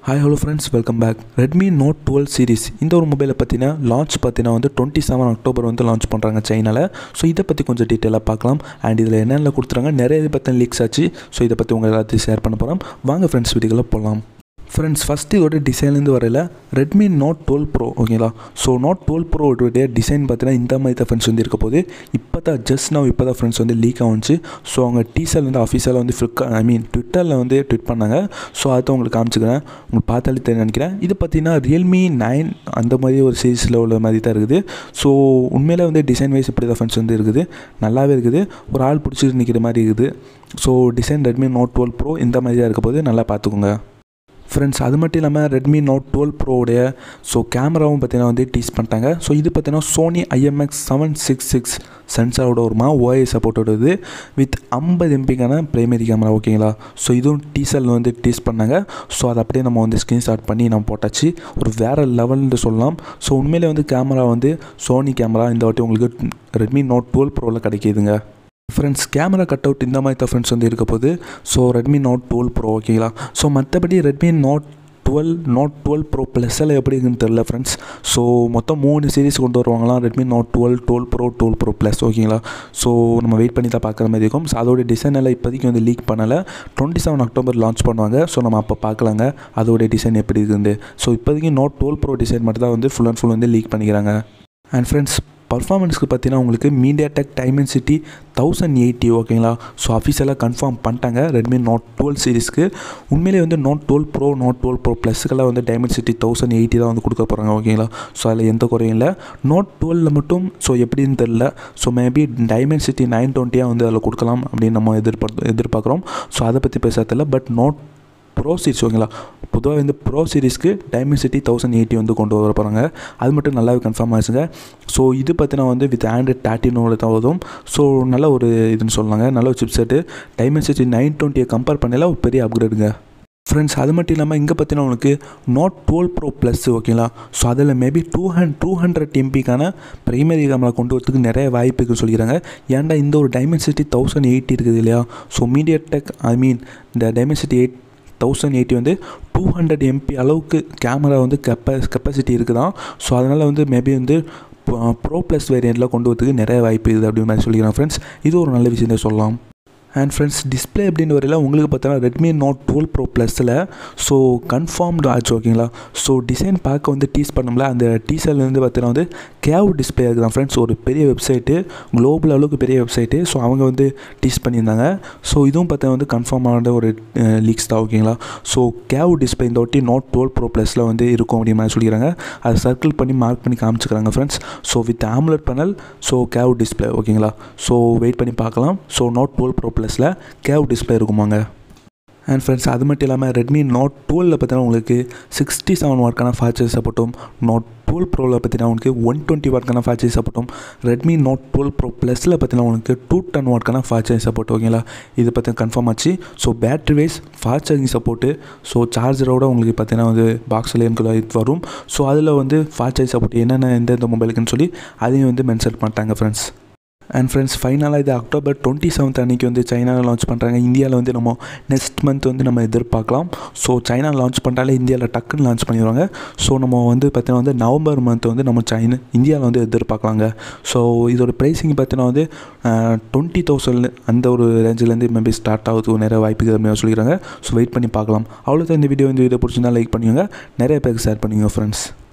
hi hello friends welcome back Redmi note twelve series இந்த ஒரு மொபைலை பற்றின லான்ச் பார்த்தீங்கன்னா வந்து டுவெண்ட்டி செவன் அக்டோபர் வந்து லான்ச் பண்ணுறாங்க சைனாவில் ஸோ இதை பற்றி கொஞ்சம் டீட்டெயிலாக பார்க்கலாம் அண்ட் இதில் என்னென்ன கொடுத்துறாங்க நிறைய இதை பற்றின லீக்ஸ் ஆச்சு ஸோ இதை பற்றி உங்கள் எல்லாத்தையும் ஷேர் பண்ண போகிறோம் வாங்க ஃப்ரெண்ட்ஸ் வீடியோவில் போகலாம் ஃப்ரெண்ட்ஸ் ஃபஸ்ட்டு இதோட டிசைன்லேருந்து வரையில் ரெட்மி நோட் டுவெல் ப்ரோ ஓகேங்களா ஸோ நோட் டுவெல் ப்ரோடைய டிசைன் பார்த்தீங்கன்னா இந்த மாதிரி தான் ஃப்ரெண்ட்ஸ் வந்து இருக்க போது இப்போ தான் ஜஸ்ட் நான் இப்போ தான் ஃப்ரெண்ட்ஸ் வந்து லீக் ஆகுச்சு ஸோ அவங்க டீசல் வந்து அஃபீஷியலாக வந்து ஃப்ளிப்கா ஐ மீன் ட்விட்டரில் வந்து ட்விட் பண்ணாங்க ஸோ அதை உங்களுக்கு காமிச்சிக்கிறேன் உங்களுக்கு பார்த்தாலே தெரியும் நினைக்கிறேன் இது பார்த்தீங்கன்னா ரியல்மி நைன் அந்த மாதிரி ஒரு சீரீஸில் உள்ள மாதிரி தான் இருக்குது ஸோ உண்மையிலே வந்து டிசைன் வைஸ் இப்படி தான் ஃப்ரெண்ட்ஸ் வந்து இருக்குது நல்லாவே இருக்குது ஒரு ஆள் பிடிச்சிட்டு நிற்கிற மாதிரி இருக்குது so design Redmi note twelve Pro இந்த மாதிரி தான் இருக்க போது நல்லா பார்த்துக்கோங்க ஃப்ரெண்ட்ஸ் அது மட்டும் இல்லாமல் ரெட்மி நோட் டுவெல் ப்ரோடைய ஸோ கேமராவும் பார்த்தீங்கன்னா வந்து டீஸ் பண்ணிட்டாங்க ஸோ இது பார்த்தீங்கன்னா Sony IMX seven six six சென்சாரோட வருமா ஓஐ சப்போர்ட்டோடது வித் ஐம்பது எம்பிக்கான ப்ரைமரி கேமரா ஓகேங்களா ஸோ இதுவும் டீசல் வந்து டீஸ் பண்ணாங்க ஸோ அதை அப்படியே நம்ம வந்து ஸ்க்ரீன்ஷாட் பண்ணி நம்ம போட்டாச்சு ஒரு வேறு லெவல்னு சொல்லலாம் ஸோ உண்மையிலே வந்து கேமரா வந்து சோனி கேமரா இந்த வாட்டி உங்களுக்கு ரெட்மி நோட் டுவெல் ப்ரோவில் கிடைக்கிதுங்க ஃப்ரெண்ட்ஸ் கேமரா கட் அவுட் இந்த மாதிரி தான் ஃப்ரெண்ட்ஸ் வந்து இருக்க போகுது so Redmi note twelve bro ஓகேங்களா ஸோ மற்றபடி Redmi note twelve note twelve pro ப்ளஸ்ஸில் எப்படி இருக்குன்னு தெரில ஃப்ரெண்ட்ஸ் ஸோ மொத்தம் மூணு சீரிஸ் கொண்டு வருவாங்களாம் Redmi note twelve twelve pro twelve pro plus ஓகேங்களா ஸோ நம்ம வெயிட் பண்ணி தான் பார்க்குற மாதிரி இருக்கும் ஸோ அதோடைய டிசைன் எல்லாம் இப்போதைக்கு வந்து லீக் பண்ணலை டுவெண்ட்டி செவன் அக்டோபர் லான்ச் பண்ணுவாங்க ஸோ நம்ம அப்போ பார்க்கலாங்க அதோடைய டிசைன் எப்படி இருக்குது ஸோ இப்போதைக்கு நோட் டுவெல் ப்ரோ டிசைன் மட்டும் தான் வந்து ஃபுல் அண்ட் ஃபுல் வந்து லீக் பண்ணிக்கிறாங்க அண்ட் ஃப்ரெண்ட்ஸ் பர்ஃபார்மன்ஸ்க்கு பார்த்தீங்கன்னா உங்களுக்கு MediaTek Dimensity thousand eighty ஓகேங்களா ஸோ அஃபீஷியலாக கன்ஃபார்ம் பண்ணிட்டாங்க ரெட்மி நோட் டுவெல் சீரிஸ்க்கு உண்மையிலே வந்து note twelve pro note twelve pro ப்ளஸ்க்கெல்லாம் வந்து டைமென்சிட்டி தௌசண்ட் எயிட்டி தான் வந்து கொடுக்க போகிறாங்க ஓகேங்களா ஸோ அதில் எந்த குறையும் இல்லை நோட் டுவெலில் மட்டும் ஸோ எப்படின்னு தெரில ஸோ மேபி டைமென்சிட்டி நைன் டுவெண்ட்டியாக வந்து அதில் கொடுக்கலாம் அப்படின்னு நம்ம எதிர்பார்த்து எதிர்பார்க்குறோம் ஸோ அதை பற்றி பேச தெரியல பட் நோட் ப்ரோ சீரிஸ் ஓகேங்களா பொதுவாக வந்து ப்ரோ சீரிஸ்க்கு டைமென்சிட்டி தௌசண்ட் எயிட்டி வந்து கொண்டு வர போகிறாங்க அது மட்டும் நல்லாவே கன்ஃபார்ம் ஆச்சுங்க ஸோ இது பார்த்தீங்கன்னா வந்து வித் ஆண்ட்ராய்ட் தேர்ட்டினோட தான் வரும் ஸோ நல்ல ஒரு இதுன்னு சொல்லலாங்க நல்ல ஒரு சிப் செட்டு டைமென்சிட்டி நைன் டுவெண்ட்டியை கம்பேர் பண்ணல ஒரு பெரிய அப்கிரேடுங்க ஃப்ரெண்ட்ஸ் அது மட்டும் இல்லாமல் இங்கே பார்த்தீங்கன்னா உங்களுக்கு நோட் டுவெல் ப்ரோ ப்ளஸ் ஓகேங்களா ஸோ அதில் மேபி டூ ஹண்ட் டூ ஹண்ட்ரட் எம்பிக்கான ப்ரைமரி கேமரா கொண்டு வரதுக்கு நிறைய வாய்ப்பு இருக்குன்னு சொல்லிக்கிறாங்க ஏன்டா இந்த ஒரு டைமென்சிட்டி தௌசண்ட் எயிட்டி இருக்குது இல்லையா so MediaTek I mean இந்த டைமென்சிட்டி எயிட் தௌசண்ட் எயிட்டி வந்து டூ ஹண்ட்ரட் எம்பி அளவுக்கு கேமரா வந்து கெப்ப கெப்பாசிட்டி இருக்குதான் ஸோ அதனால் வந்து மேபி வந்து ப்ரோ ப்ளஸ் வேரியண்ட்டில் கொண்டு வரதுக்கு நிறைய வாய்ப்பு இருக்குது அப்படி மாதிரி சொல்லிக்கிறேன் ஃப்ரெண்ட்ஸ் இது ஒரு நல்ல விஷயத்தை சொல்லலாம் அண்ட் ஃப்ரெண்ட்ஸ் டிஸ்பிளே அப்படின்னு வரையில் உங்களுக்கு பார்த்தோன்னா ரெட்மி நோட் டுவெல் ப்ரோ ப்ளஸில் ஸோ கன்ஃபார்ம்டு ஆச்சு ஓகேங்களா ஸோ டிசைன் பார்க்க வந்து டீஸ் பண்ணோம்ல அந்த டீசர்லேருந்து பார்த்தீங்கன்னா வந்து கேவ் டிஸ்பிளே இருக்குதான் ஃப்ரெண்ட்ஸ் ஒரு பெரிய வெப்சைட்டு குளோபல் அளவுக்கு பெரிய வெப்சைட்டு ஸோ அவங்க வந்து டீஸ் பண்ணியிருந்தாங்க ஸோ இதுவும் பார்த்தீங்கன்னா வந்து கன்ஃபார்மான ஒரு லீக்ஸ் தான் ஓகேங்களா ஸோ கேவ் டிஸ்பிளே இந்த ஒட்டி நோட் டுவெல் ப்ரோ ப்ளஸில் வந்து இருக்கும் அப்படின்னு மாதிரி சொல்லிக்கிறாங்க அதை சர்க்கிள் பண்ணி மார்க் பண்ணி காமிச்சிக்கிறாங்க friends so with AMOLED panel so கேவ் டிஸ்பிளே ஓகேங்களா ஸோ வெயிட் பண்ணி பார்க்கலாம் ஸோ நோட் டுவெல் ப்ரோ ப்ளஸில் கேவ் டிஸ்பிளே இருக்குமாங்க அண்ட் ஃப்ரெண்ட்ஸ் அது மட்டும் இல்லாமல் ரெட்மி நோட் டுவெலில் பார்த்தீங்கன்னா உங்களுக்கு சிக்ஸ்டி செவன் வாட்க்கான ஃபாச்சர் சப்போர்ட்டும் நோட் டுவெல் ப்ரோவில் பார்த்தீங்கன்னா உங்களுக்கு ஒன் டுவெண்ட்டி வாட்க்கான ஃபாச்சர் சப்போர்ட்டும் ரெட்மி நோட் டுவெல் ப்ரோ ப்ளஸில் பார்த்தீங்கன்னா உங்களுக்கு டூ டென் வாட்க்கான ஃபாச்சர் சப்போர்ட் ஓகேங்களா இது பற்றி கன்ஃபார்ம் ஆச்சு so battery wise fast charging support so சார்ஜரோட உங்களுக்கு பார்த்தீங்கன்னா வந்து பாக்ஸில் எனக்கு இது வரும் ஸோ அதில் வந்து ஃபாஸ்ட் சார்ஜ் சப்போர்ட் என்னென்ன எந்தெந்த மொபைலுக்குன்னு சொல்லி அதையும் வந்து மென்ஷன் பண்ணிட்டாங்க ஃப்ரெண்ட்ஸ் அண்ட் ஃப்ரெண்ட்ஸ் ஃபைனலாக இது அக்டோபர் டுவெண்ட்டி செவன்த் அன்றைக்கி வந்து சைனாவில் லான்ச் பண்ணுறாங்க இந்தியாவில் வந்து நம்ம நெக்ஸ்ட் மந்த் வந்து நம்ம எதிர்பார்க்கலாம் ஸோ சைனா லான்ச் பண்ணிட்டாலே இந்தியாவில் டக்குன்னு லான்ச் பண்ணிடுவாங்க ஸோ நம்ம வந்து பார்த்தீங்கன்னா வந்து நவம்பர் மந்த் வந்து நம்ம சைனா இந்தியாவில் வந்து எதிர்பார்க்கலாங்க ஸோ இதோட ப்ரைஸிங் பார்த்தீங்கன்னா வந்து டுவெண்ட்டி தௌசண்ட் அந்த ஒரு ரேஞ்சிலேருந்து மேபி ஸ்டார்ட் ஆகுது நிறைய வாய்ப்புகள் அப்படின்னு சொல்லிக்கிறாங்க ஸோ வெயிட் பண்ணி பார்க்கலாம் அவ்வளோதான் இந்த வீடியோ இந்த வீடியோ பிடிச்சிருந்தா லைக் பண்ணுங்க நிறைய பேருக்கு ஷேர் பண்ணுங்க ஃப்ரெண்ட்ஸ்